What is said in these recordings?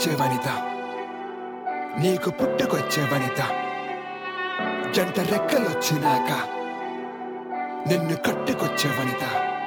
వచ్చే వనిత నీకు పుట్టుకొచ్చే వనిత జంట రెక్కలొచ్చినాక నిన్ను కట్టుకొచ్చే వనిత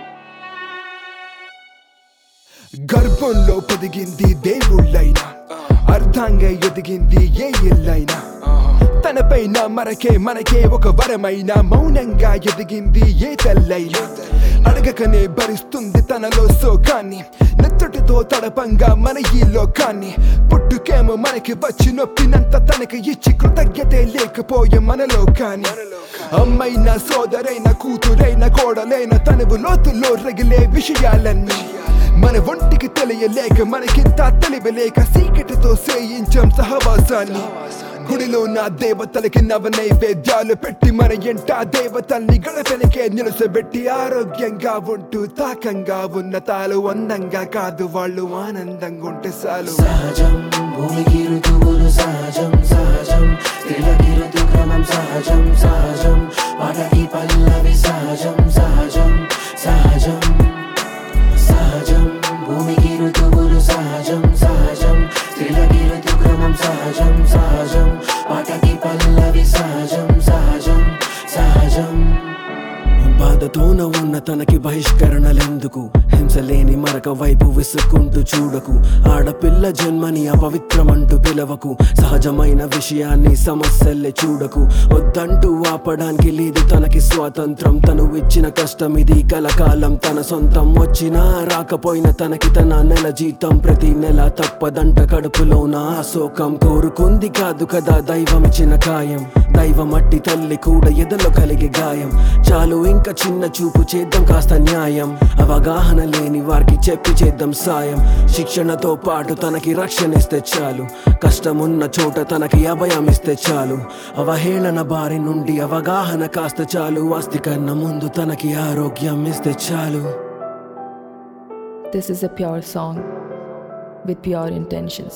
గర్భంలో పొదిగింది దేవుళ్ళైనా అర్థంగా ఎదిగింది ఏ ఇల్లైనా తనపైన మనకే మనకే ఒక వరమైన మౌనంగా ఎదిగింది ఏ తల్లైనా అడగకనే భరిస్తుంది తనలో సోకాన్ని నెత్తటితో తడపంగా మన ఈ లోకాన్ని పుట్టుకేమో మనకి వచ్చి నొప్పినంత తనకి ఇచ్చి కృతజ్ఞతే లేకపోయే మనలో కాని అమ్మైన సోదరైన కూతురైన కోడలైన తనువు లోతుల్లో రగిలే విషయాలన్నీ మన ఒంటికి తెలియలేక మనకింత తెలియలేక సీకటితో సేయించాం సహవాసాన్ని గుడిలో నా దేవతలకి నవ నైవేద్యాలు పెట్టి మన ఎంట దేవతల్ని గడపనికే నిలుసబెట్టి ఆరోగ్యంగా ఉంటూ తాకంగా ఉన్న తాలు అందంగా కాదు వాళ్ళు ఆనందంగా ఉంటే చాలు సహజం భూమికి ఋతువులు సహజం సహజం స్త్రీలకి ఋతుక్రమం సహజం సహజం వాటకి పల్లవి సహజం సహజం సహజం సహజం భూమికి ఋతువులు సహజం సహజం స్త్రీలకి ఋతుక్రమం సహజం సహజం వాటకి పల్లవి సహజం సహజం సహజం బాధతోన ఉన్న తనకి బహిష్కరణలెందుకు హింసలేని మరక వైపు విసుక్కుంటూ చూడకు ఆడపిల్ల జన్మని అపవిత్రమంటూ పిలవకు సహజమైన విషయాన్ని సమస్యల్లే చూడకు వద్దంటూ ఆపడానికి లేదు తనకి స్వాతంత్రం తను ఇచ్చిన కష్టం ఇది కలకాలం తన సొంతం వచ్చినా రాకపోయినా తనకి తన నెల జీతం ప్రతి నెల తప్పదంట కడుపులోన ఆ శోకం కోరుకుంది కాదు కదా దైవం ఇచ్చిన కాయం దైవమట్టి తల్లి కూడా ఎదలో కలిగే గాయం చాలు ఇంకా చిన్న చూపు చేద్దాం కాస్త న్యాయం అవగాహన లేని వారికి చెప్పి చేద్దాం సాయం శిక్షణతో పాటు తనకి రక్షణ ఇస్తే చాలు కష్టమున్న చోట తనకి అభయం ఇస్తే చాలు అవహేళన బారి నుండి అవగాహన కాస్త చాలు ఆస్తి కన్నా ముందు తనకి ఆరోగ్యం ఇస్తే చాలు This is a pure song with pure intentions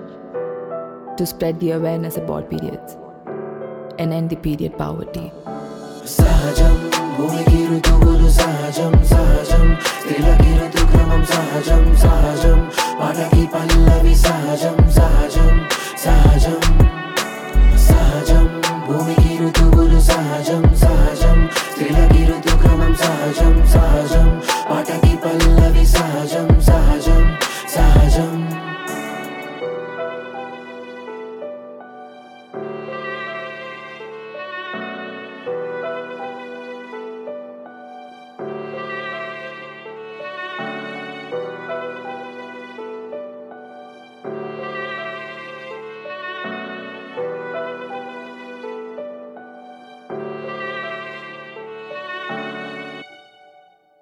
to spread the awareness about periods and end the period poverty. సహజం భూమికి ఋతువులు సహజం సహజం స్త్రీలకి ఋతుక్రమం సహజం సహజం వాటకి పల్లవి సహజం సహజం సహజం సహజం భూమికి ఋతువులు సహజం సహజం స్త్రీలకి ఋతుక్రమం సహజం సహజం వాటకి పల్లవి సహజం సహజం సహజం